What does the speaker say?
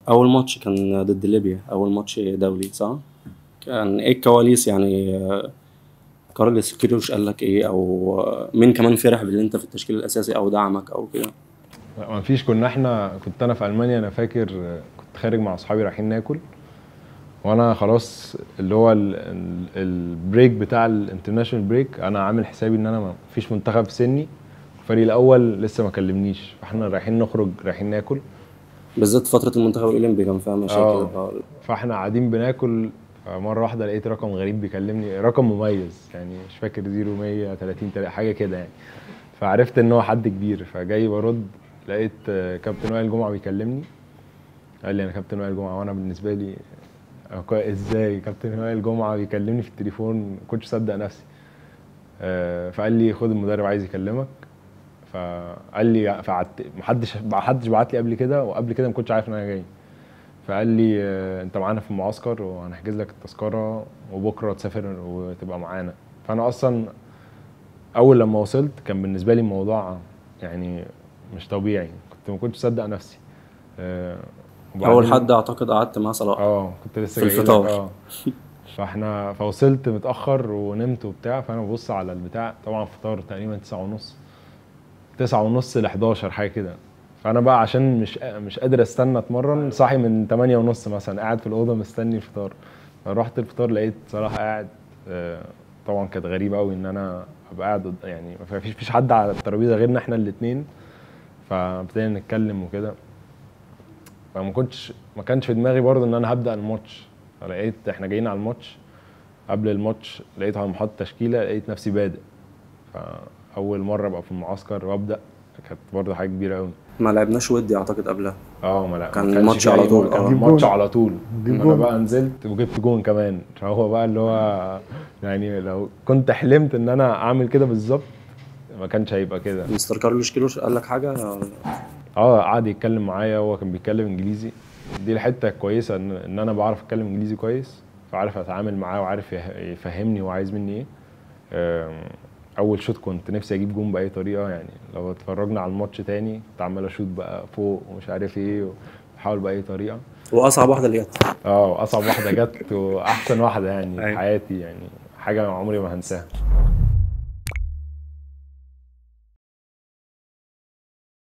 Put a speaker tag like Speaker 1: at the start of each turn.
Speaker 1: اول ماتش كان ضد ليبيا اول ماتش دولي صح كان ايه الكواليس يعني آه، كارلس كيروش قال لك ايه او آه، مين كمان فرح باللي انت في التشكيل الاساسي او دعمك او كده
Speaker 2: لا ما فيش كنا احنا كنت انا في المانيا انا فاكر آه، كنت خارج مع اصحابي رايحين ناكل وانا خلاص اللي هو ال- ال- البريك بتاع الانترناشونال بريك انا عامل حسابي ان انا ما فيش منتخب في سني الفريق الاول لسه ما كلمنيش فاحنا رايحين نخرج رايحين ناكل
Speaker 1: بالذات فتره المنتخب الاولمبي كان فيها مشاكل
Speaker 2: آه.
Speaker 1: آه.
Speaker 2: فاحنا قاعدين بناكل مره واحده لقيت رقم غريب بيكلمني رقم مميز يعني مش فاكر 0130 تل- حاجه كده يعني فعرفت ان هو حد كبير فجاي برد لقيت آه، كابتن وائل جمعه بيكلمني قال لي انا كابتن وائل جمعه وانا بالنسبه لي أنا كوي- ازاي كابتن وائل جمعه بيكلمني في التليفون ما كنتش مصدق نفسي آه، فقال لي خد المدرب عايز يكلمك فقال لي فقعدت محدش محدش بعت لي قبل كده وقبل كده ما كنتش عارف ان انا جاي فقال لي آه، انت معانا في المعسكر وهنحجز لك التذكره وبكره تسافر وتبقى معانا فانا اصلا اول لما وصلت كان بالنسبه لي الموضوع يعني مش طبيعي كنت ما كنتش مصدق نفسي آه،
Speaker 1: اول
Speaker 2: وبعدين-
Speaker 1: حد اعتقد قعدت مع صلاح
Speaker 2: اه كنت لسه
Speaker 1: في
Speaker 2: جاي لك،
Speaker 1: الفطار.
Speaker 2: اه فاحنا فوصلت متاخر ونمت وبتاع فانا ببص على البتاع طبعا فطار تقريبا تسعة ونص تسعة ونص ل 11 حاجه كده فانا بقى عشان مش مش قادر استنى اتمرن صاحي من 8 ونص مثلا قاعد في الاوضه مستني الفطار فرحت الفطار لقيت صلاح قاعد آه، طبعا كانت غريبه قوي ان انا ابقى قاعد قد- يعني ما فيش فيش حد على الترابيزه غيرنا احنا الاثنين فابتدينا نتكلم وكده فما كنتش ما كانش في دماغي برضه ان انا هبدا الماتش فلقيت احنا جايين على الماتش قبل الماتش لقيت على محط تشكيله لقيت نفسي بادئ فاول مره ابقى في المعسكر وابدا كانت برضه حاجه كبيره قوي
Speaker 1: ما لعبناش ودي اعتقد قبلها
Speaker 2: اه ما لا
Speaker 1: كان
Speaker 2: ما كانش
Speaker 1: الماتش
Speaker 2: فيه
Speaker 1: على
Speaker 2: أي
Speaker 1: طول،
Speaker 2: مر- كان
Speaker 1: آه.
Speaker 2: الماتش على طول
Speaker 3: جيب
Speaker 2: انا
Speaker 3: جون.
Speaker 2: بقى نزلت وجبت جون كمان فهو بقى اللي هو يعني لو كنت حلمت ان انا اعمل كده بالظبط ما كانش هيبقى كده
Speaker 1: مستر كارلوش كيروش قال لك حاجه
Speaker 2: اه قعد يتكلم معايا هو كان بيتكلم انجليزي دي الحته الكويسه ان, إن انا بعرف اتكلم انجليزي كويس فعارف اتعامل معاه وعارف يه- يفهمني هو عايز مني ايه آم، اول شوط كنت نفسي اجيب جون باي طريقه يعني لو اتفرجنا على الماتش تاني كنت عمال اشوط بقى فوق ومش عارف ايه واحاول باي طريقه
Speaker 1: واصعب واحده اللي جت
Speaker 2: اه واصعب واحده جت واحسن واحده يعني في
Speaker 1: أيوة.
Speaker 2: حياتي يعني حاجه عمري ما هنساها